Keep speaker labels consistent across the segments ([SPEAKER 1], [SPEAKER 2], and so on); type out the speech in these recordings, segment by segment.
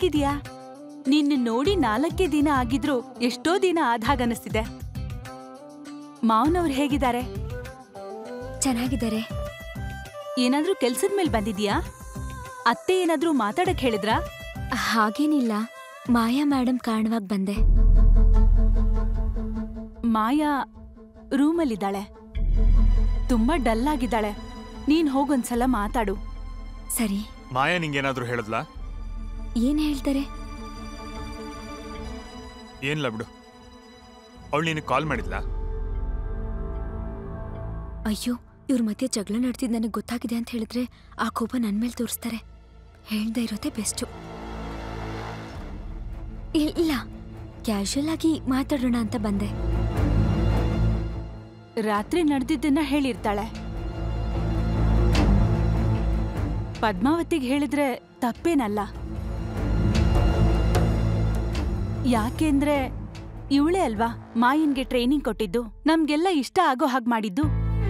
[SPEAKER 1] ಹೇಗಿದ್ಯಾ ನಿನ್ನ ನೋಡಿ ನಾಲ್ಕೇ ದಿನ ಆಗಿದ್ರು ಎಷ್ಟೋ ದಿನ ಆದ್ಹಾಗನಿಸ್ತಿದೆ ಮಾವನವ್ರು ಹೇಗಿದ್ದಾರೆ
[SPEAKER 2] ಚೆನ್ನಾಗಿದ್ದಾರೆ
[SPEAKER 1] ಏನಾದ್ರೂ ಕೆಲ್ಸದ ಮೇಲೆ ಬಂದಿದ್ಯಾ ಅತ್ತೆ ಏನಾದ್ರೂ ಮಾತಾಡಕ್ ಹೇಳಿದ್ರಾ
[SPEAKER 2] ಹಾಗೇನಿಲ್ಲ ಮಾಯಾ ಮೇಡಮ್ ಕಾರಣವಾಗಿ ಬಂದೆ
[SPEAKER 1] ಮಾಯಾ ರೂಮಲ್ಲಿದ್ದಾಳೆ ತುಂಬಾ ಡಲ್ ಆಗಿದ್ದಾಳೆ ನೀನ್ ಹೋಗೊಂದ್ಸಲ ಮಾತಾಡು
[SPEAKER 2] ಸರಿ
[SPEAKER 3] ಮಾಯಾ ನಿಂಗೇನಾದ್ರೂ ಹೇಳಿದ್ಲಾ
[SPEAKER 2] ಏನ್ ಹೇಳ್ತಾರೆ
[SPEAKER 3] ಏನಿಲ್ಲ ಬಿಡು ಅವಳು ನೀನು ಕಾಲ್ ಮಾಡಿದ್ಲಾ
[SPEAKER 2] ಅಯ್ಯೋ ಇವ್ರ ಮಧ್ಯೆ ಜಗಳ ನಡೆದಿದ್ದು ನನಗೆ ಗೊತ್ತಾಗಿದೆ ಅಂತ ಹೇಳಿದ್ರೆ ಆ ಕೋಪ ನನ್ ಮೇಲೆ ತೋರಿಸ್ತಾರೆ ಹೇಳ್ದೆ ಇರೋದೇ ಬೆಸ್ಟು ಇಲ್ಲ ಕ್ಯಾಶುಯಲ್ ಆಗಿ ಮಾತಾಡೋಣ ಅಂತ ಬಂದೆ
[SPEAKER 1] ರಾತ್ರಿ ನಡೆದಿದ್ದನ್ನ ಹೇಳಿರ್ತಾಳೆ ಪದ್ಮಾವತಿಗೆ ಹೇಳಿದ್ರೆ ತಪ್ಪೇನಲ್ಲ ಯಾಕೆಂದ್ರೆ ಇವಳೇ ಅಲ್ವಾ ಮಾಯನ್ಗೆ ಟ್ರೈನಿಂಗ್ ಕೊಟ್ಟಿದ್ದು ನಮ್ಗೆಲ್ಲ ಇಷ್ಟ ಆಗೋ ಹಾಗೆ ಮಾಡಿದ್ದು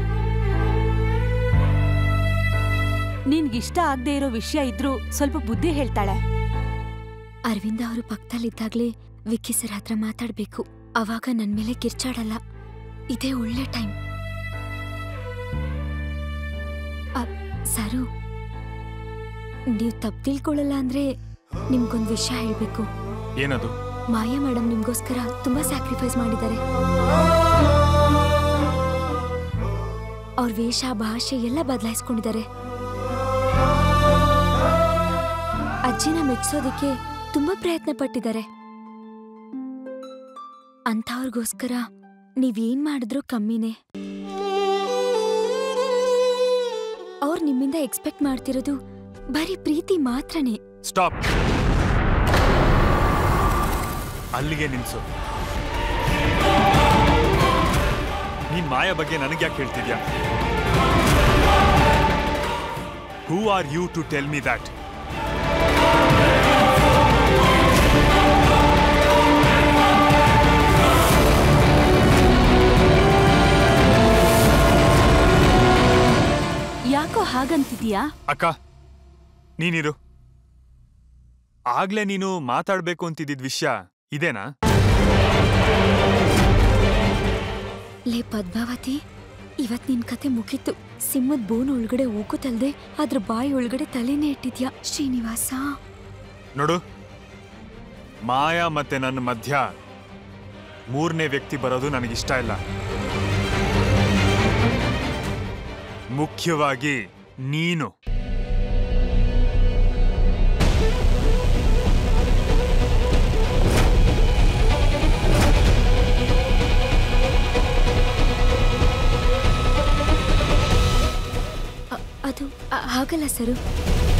[SPEAKER 1] ನಿನ್ಗಿಷ್ಟ ಆಗದೆ ಇರೋ ವಿಷಯ ಇದ್ರೂ ಸ್ವಲ್ಪ ಬುದ್ಧಿ ಹೇಳ್ತಾಳೆ
[SPEAKER 2] ಅರವಿಂದ ಅವರು ಪಕ್ಕದಲ್ಲಿದ್ದಾಗ್ಲೇ ವಿಕ್ಕಿ ಸರ್ ಹತ್ರ ಮಾತಾಡ್ಬೇಕು ಅವಾಗ ನನ್ ಮೇಲೆ ಕಿರ್ಚಾಡಲ್ಲ ಇದೇ ಒಳ್ಳೆ ಟೈಮ್ ಸರು ನೀವು ತಪ್ಪು ತಿಳ್ಕೊಳ್ಳಲ್ಲ ಅಂದ್ರೆ ನಿಮ್ಗೊಂದು ವಿಷಯ ಹೇಳ್ಬೇಕು
[SPEAKER 3] ಏನದು
[SPEAKER 2] ಮಾಯಾ ಮೇಡಮ್ ನಿಮ್ಗೋಸ್ಕರ ತುಂಬಾ ಸ್ಯಾಕ್ರಿಫೈಸ್ ಮಾಡಿದ್ದಾರೆ ಅವ್ರ ವೇಷ ಭಾಷೆ ಎಲ್ಲ ಬದಲಾಯಿಸ್ಕೊಂಡಿದ್ದಾರೆ ಅಜ್ಜಿನ ಮೆಚ್ಸೋದಕ್ಕೆ ತುಂಬಾ ಪ್ರಯತ್ನ ಪಟ್ಟಿದ್ದಾರೆ ಅಂಥವ್ರಿಗೋಸ್ಕರ ನೀವೇನ್ ಮಾಡಿದ್ರೂ ಕಮ್ಮಿನೇ ಅವ್ರು ನಿಮ್ಮಿಂದ ಎಕ್ಸ್ಪೆಕ್ಟ್ ಮಾಡ್ತಿರೋದು ಬರೀ ಪ್ರೀತಿ ಮಾತ್ರನೇ
[SPEAKER 3] ಸ್ಟಾಪ್ ಅಲ್ಲಿಗೆ ನಿಲ್ಸು ನೀನ್ ಮಾಯಾ ಬಗ್ಗೆ ನನಗೆ ಯಾಕೆ ಹೇಳ್ತಿದ್ಯಾ who are you to tell me that
[SPEAKER 1] ಯಾಕೋ ಹಾಗಂತಿದ್ಯಾ
[SPEAKER 3] ಅಕ್ಕ ನೀನಿರು ಆಗ್ಲೇ ನೀನು ಮಾತಾಡ್ಬೇಕು ಅಂತಿದ್ದಿದ್ ವಿಷಯ ಇದೇನಾ
[SPEAKER 2] ಲೇ ಪದ್ಮಾವತಿ ಇವತ್ ನಿನ್ ಕತೆ ಮುಗೀತು ಸಿಂಹದ್ ಬೋನ್ ಒಳಗಡೆ ಹೋಗುತ್ತಲ್ದೆ ಅದ್ರ ಬಾಯಿ ಒಳಗಡೆ ತಲೆನೇ ಇಟ್ಟಿದ್ಯಾ ಶ್ರೀನಿವಾಸ
[SPEAKER 3] ನೋಡು ಮಾಯಾ ಮತ್ತೆ ನನ್ನ ಮಧ್ಯ ಮೂರನೇ ವ್ಯಕ್ತಿ ಬರೋದು ನನಗಿಷ್ಟ ಇಲ್ಲ ಮುಖ್ಯವಾಗಿ ನೀನು
[SPEAKER 2] ಅ- ಅದು ಅ- ಹಾಗಲ್ಲ ಸರು